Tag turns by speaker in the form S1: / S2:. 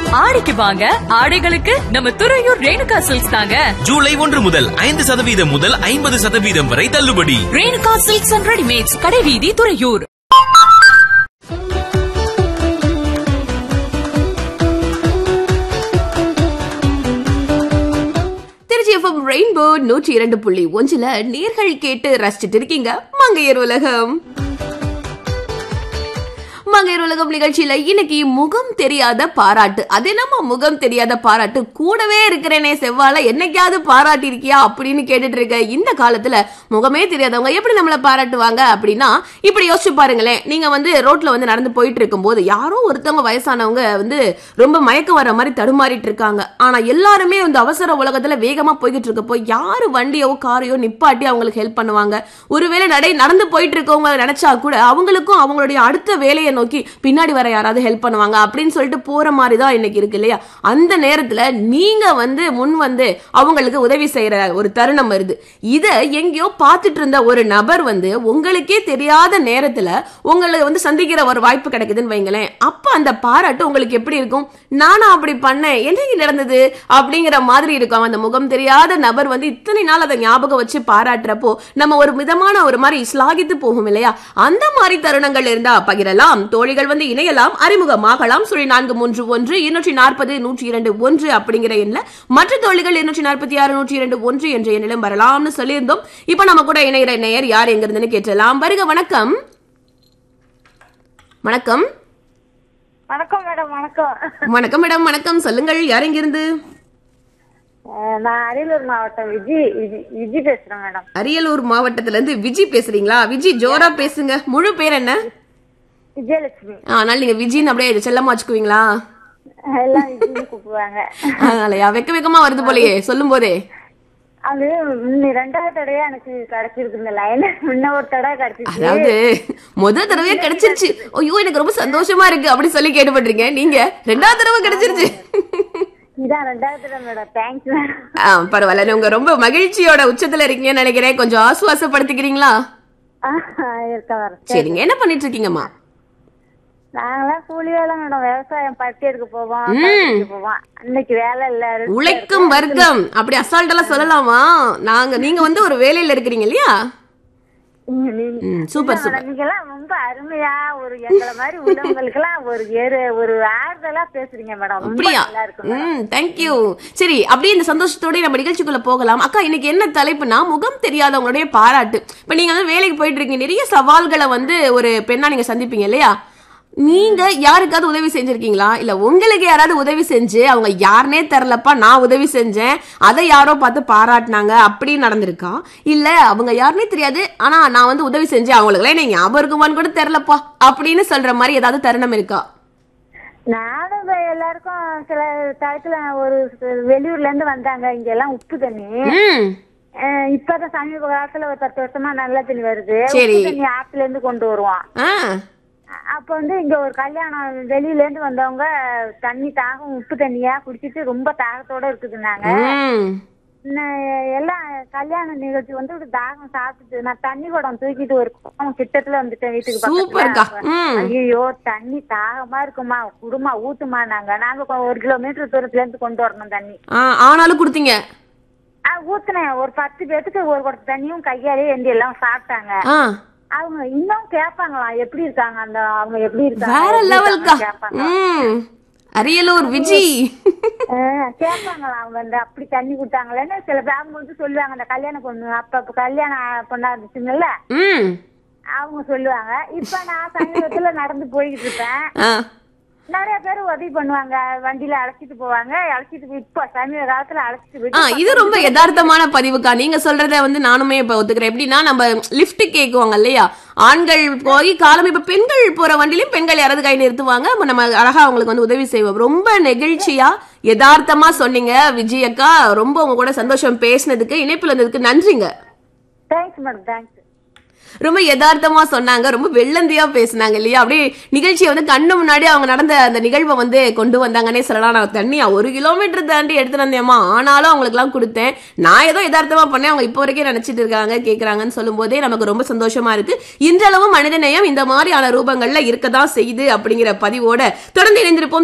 S1: ஆடிக்கு வாங்க ஆடைகளுக்கு நம்ம துறையூர் ரேணுகா சில்க்ஸ் தாங்க
S2: ஜூலை ஒன்று முதல் ஐந்து சதவீதம் முதல் ஐம்பது சதவீதம் வரை தள்ளுபடி
S1: ரேணுகா சில்க்ஸ் அண்ட் ரெடிமேட்ஸ் கடைவீதி துறையூர்
S3: திருச்சி எஃப்எம் ரெயின்போ நூற்றி இரண்டு புள்ளி ஒன்றுல நேர்கள் கேட்டு ரசிச்சிட்டு இருக்கீங்க மங்கையர் உலகம் மங்கையர் உலகம் நிகழ்ச்சியில இன்னைக்கு முகம் தெரியாத பாராட்டு அது என்னமோ முகம் தெரியாத பாராட்டு கூடவே இருக்கிறேனே செவ்வால என்னைக்காவது பாராட்டி இருக்கியா அப்படின்னு கேட்டுட்டு இருக்க இந்த காலத்துல முகமே தெரியாதவங்க எப்படி நம்மள பாராட்டுவாங்க அப்படின்னா இப்படி யோசிச்சு பாருங்களேன் நீங்க வந்து ரோட்ல வந்து நடந்து போயிட்டு இருக்கும்போது யாரோ ஒருத்தவங்க வயசானவங்க வந்து ரொம்ப மயக்கம் வர மாதிரி தடுமாறிட்டு இருக்காங்க ஆனா எல்லாருமே வந்து அவசர உலகத்துல வேகமா போய்கிட்டு இருக்கப்போ யாரு வண்டியோ காரையோ நிப்பாட்டி அவங்களுக்கு ஹெல்ப் பண்ணுவாங்க ஒருவேளை நடை நடந்து போயிட்டு இருக்கவங்க நினைச்சா கூட அவங்களுக்கும் அவங்களுடைய அடுத்த வேலையை நோக்கி பின்னாடி வர யாராவது ஹெல்ப் பண்ணுவாங்க அப்படின்னு சொல்லிட்டு போற மாதிரி தான் இன்னைக்கு இருக்கு இல்லையா அந்த நேரத்துல நீங்க வந்து முன் வந்து அவங்களுக்கு உதவி செய்யற ஒரு தருணம் வருது இத எங்கேயோ பார்த்துட்டு இருந்த ஒரு நபர் வந்து உங்களுக்கே தெரியாத நேரத்துல உங்களை வந்து சந்திக்கிற ஒரு வாய்ப்பு கிடைக்குதுன்னு வைங்களேன் அப்ப அந்த பாராட்டு உங்களுக்கு எப்படி இருக்கும் நானும் அப்படி பண்ணேன் என்னைக்கு நடந்தது அப்படிங்கிற மாதிரி இருக்கும் அந்த முகம் தெரியாத நபர் வந்து இத்தனை நாள் அதை ஞாபகம் வச்சு பாராட்டுறப்போ நம்ம ஒரு மிதமான ஒரு மாதிரி ஸ்லாகித்து போகும் இல்லையா அந்த மாதிரி தருணங்கள் இருந்தா பகிரலாம் தோழிகள் வந்து இணையலாம் அறிமுகமாகலாம் சுழி நான்கு மூன்று ஒன்று இருநூற்றி நாற்பது நூற்றி இரண்டு ஒன்று அப்படிங்கிற எண்ணில் மற்ற தோழிகள் இருநூற்றி நாற்பத்தி ஆறு நூற்றி இரண்டு ஒன்று என்ற எண்ணிலும் வரலாம்னு சொல்லியிருந்தோம் இப்ப நம்ம கூட இணையிற நேயர் யார் எங்க இருந்துன்னு கேட்டலாம் வருக வணக்கம் வணக்கம்
S4: வணக்கம் மேடம் வணக்கம்
S3: வணக்கம் மேடம் வணக்கம் சொல்லுங்கள் யார் எங்கிருந்து
S4: அஹ் நான் அரியலூர் மாவட்டம் விஜி விஜி விஜி பேசுறேன் மேடம்
S3: அரியலூர் மாவட்டத்துல இருந்து விஜி பேசுறீங்களா விஜி ஜோரா பேசுங்க முழு பேர் என்ன
S4: விஜயலட்சுமி
S3: அதனால நீங்க விஜின்னு அப்படியே செல்லமா வச்சுக்குவீங்களா
S4: எல்லாம் விஜின்னு கூப்பிடுவாங்க
S3: அதனாலயா வெக்க வெக்கமா வருது போலயே சொல்லும் போதே
S4: அது முன்ன ரெண்டாவது தடவையா எனக்கு கிடைச்சிருக்கு இந்த லைன் முன்ன ஒரு தடவை கிடைச்சிச்சு
S3: அதாவது முத தடவையே கிடைச்சிருச்சு ஐயோ எனக்கு ரொம்ப சந்தோஷமா இருக்கு அப்படி சொல்லி கேட்டுப்பட்டிருக்கேன் நீங்க ரெண்டாவது தடவை கிடைச்சிருச்சு
S4: இதான் ரெண்டாவது தடவை மேடம் தேங்க்ஸ் மேடம்
S3: ஆ, பரவாயில்ல உங்க ரொம்ப மகிழ்ச்சியோட உச்சத்துல இருக்கீங்கன்னு நினைக்கிறேன் கொஞ்சம் ஆசுவாசப்படுத்திக்கிறீங்களா
S4: இருக்க வரேன்
S3: சரிங்க என்ன பண்ணிட்டு இருக்கீங்கம்மா
S4: நாங்களாம் கூலி வேலை மேடம் விவசாயம் பருத்தி எடுக்க போவோம் பருத்திக்கு போவோம் இன்னைக்கு வேலை இல்ல ரெஸ்ட்
S3: உழைக்கும் வர்க்கம் அப்படி அசால்ட்டெல்லாம் சொல்லலாமா நாங்க நீங்க வந்து ஒரு வேலையில இருக்கிறீங்க இல்லையா
S4: நீங்க- நீங்க-
S3: ம், சூப்பர்
S4: இல்ல
S3: சூப்பர்
S4: மேடம், நீங்கெல்லாம் ரொம்ப அருமையா ஒரு எங்களை மாதிரி உள்ளவங்களுக்கு எல்லாம் ஒரு ஏறு ஒரு ஆறுதலா பேசுறீங்க மேடம் ரொம்ப
S3: அப்படியா
S4: நல்லா இருக்கு மேடம்.
S3: ம் தேங்க்யூ சரி அப்படியே இந்த சந்தோஷத்தோட நம்ம நிகழ்ச்சிக்குள்ள போகலாம் அக்கா இன்னைக்கு என்ன தலைப்புனா முகம் தெரியாதவங்களுடைய பாராட்டு இப்ப நீங்க வந்து வேலைக்கு போயிட்டு இருக்கீங்க நிறைய சவால்களை வந்து ஒரு பெண்ணா நீங்க சந்திப்பீங்க இல்லையா நீங்க யாருக்காவது உதவி செஞ்சிருக்கீங்களா இல்ல உங்களுக்கு யாராவது உதவி செஞ்சு அவங்க யாருனே தெரிலப்பா நான் உதவி செஞ்சேன் அதை யாரோ பார்த்து பாராட்டினாங்க அப்படி நடந்திருக்கா இல்ல அவங்க யாருனே தெரியாது ஆனா நான் வந்து உதவி செஞ்சேன் அவங்களுக்கு என்ன ஞாபகம் இருக்குமான்னு கூட தெரிலப்பா அப்படின்னு சொல்ற மாதிரி ஏதாவது தருணம் இருக்கா
S4: நானும் இப்ப எல்லாருக்கும் சில டயத்துல ஒரு வெளியூர்ல இருந்து வந்தாங்க இங்க எல்லாம் உப்பு தண்ணி
S3: ம்
S4: அஹ் இப்பதான் சமீப காலத்துல ஒரு பத்து வருஷமா நல்ல தண்ணி வருது
S3: சரி.
S4: உப்பு தண்ணி ஆத்துல இருந்து கொண்டு வருவோம்
S3: ஆ
S4: அ- அப்ப வந்து இங்க ஒரு கல்யாணம் வெளியில இருந்து வந்தவங்க தண்ணி தாகம் உப்பு தண்ணியா குடிச்சிட்டு ரொம்ப தாகத்தோட இருக்குதுன்னாங்க
S3: ம்
S4: நான் எல்லாம் கல்யாண நிகழ்ச்சி வந்து ஒரு தாகம் சாப்பிட்டுட்டு நான் தண்ணி குடம் தூக்கிட்டு ஒரு குடம் கிட்டத்துல வந்துட்டேன் வீட்டுக்கு
S3: சூப்பர்க்கா.
S4: பக்கத்துல
S3: ம்.
S4: ஐயோ தண்ணி தாகமா இருக்குமா குடுமா ஊத்துமா நாங்க நாங்க கொ- ஒரு கிலோமீட்டர் தூரத்துல இருந்து கொண்டு வரணும் தண்ணி
S3: ஆ, ஆனாலும் கொடுத்தீங்க
S4: ஆ, ஊத்துனேன் ஒரு பத்து பேத்துக்கு ஒரு குடம் தண்ணியும் கையாலே எந்தி எல்லாம் சாப்பிட்டாங்க
S3: ஆ
S4: அவங்க இன்னும் கேட்பாங்களாம் எப்படி இருக்காங்க அந்த அவங்க எப்படி இருக்காங்க
S3: வேற
S4: எப்படி
S3: லெவல்க்கா
S4: இருக்காங்கன்னு கேட்பாங்க
S3: ம் அரியலூர் விஜி
S4: ஆ, கேட்பாங்களாம் அவங்க வந்து அப்படி தண்ணி கொடுத்தாங்களேன்னு சில பேர் அவங்க வந்து சொல்லுவாங்க அந்த கல்யாண பொண்ணு அப்ப அப்ப கல்யாணம் பொண்ணா இருந்துச்சுங்கல்ல
S3: ம்
S4: அவங்க சொல்லுவாங்க இப்ப நான் சமீபத்துல நடந்து போய்கிட்டு இருப்பேன்
S3: ஆ
S4: நிறைய பேர் உதவி பண்ணுவாங்க வண்டியில அழைச்சிட்டு போவாங்க அழைச்சிட்டு போய் இப்ப சமீப காலத்துல அழைச்சிட்டு
S3: ஆ
S4: போயிட்டு
S3: இது ரொம்ப யதார்த்தமான பதிவுக்கா நீங்க சொல்றத வந்து நானுமே இப்ப ஒத்துக்கிறேன் எப்படின்னா நம்ம லிஃப்ட் கேக்குவாங்க இல்லையா ஆண்கள் போய் காலம் இப்ப பெண்கள் போற வண்டிலையும் பெண்கள் யாராவது கை நிறுத்துவாங்க அப்ப நம்ம அழகா அவங்களுக்கு வந்து உதவி செய்வோம் ரொம்ப நெகிழ்ச்சியா யதார்த்தமா சொன்னீங்க விஜய் அக்கா ரொம்ப உங்க கூட சந்தோஷம் பேசினதுக்கு இணைப்புல இருந்ததுக்கு நன்றிங்க
S4: தேங்க்ஸ் மேடம் தேங்க்ஸ்
S3: ரொம்ப யதார்த்தமா சொன்னாங்க ரொம்ப வெள்ளந்தியா பேசுனாங்க இல்லையா அப்படியே நிகழ்ச்சியை வந்து கண்ணு முன்னாடி அவங்க நடந்த அந்த நிகழ்வை வந்து கொண்டு வந்தாங்கன்னே சொல்லலாம் நான் தண்ணியா ஒரு கிலோமீட்டர் தாண்டி எடுத்துட்டு வந்தேம்மா ஆனாலும் அவங்களுக்கு எல்லாம் கொடுத்தேன் நான் ஏதோ யதார்த்தமா பண்ணேன் அவங்க இப்போ வரைக்கும் நினைச்சிட்டு இருக்காங்க கேக்குறாங்கன்னு சொல்லும் போதே நமக்கு ரொம்ப சந்தோஷமா இருக்கு இன்றளவும் மனித நேயம் இந்த மாதிரியான ரூபங்கள்ல இருக்கதான் செய்யுது அப்படிங்கிற பதிவோட தொடர்ந்து இணைந்திருப்போம்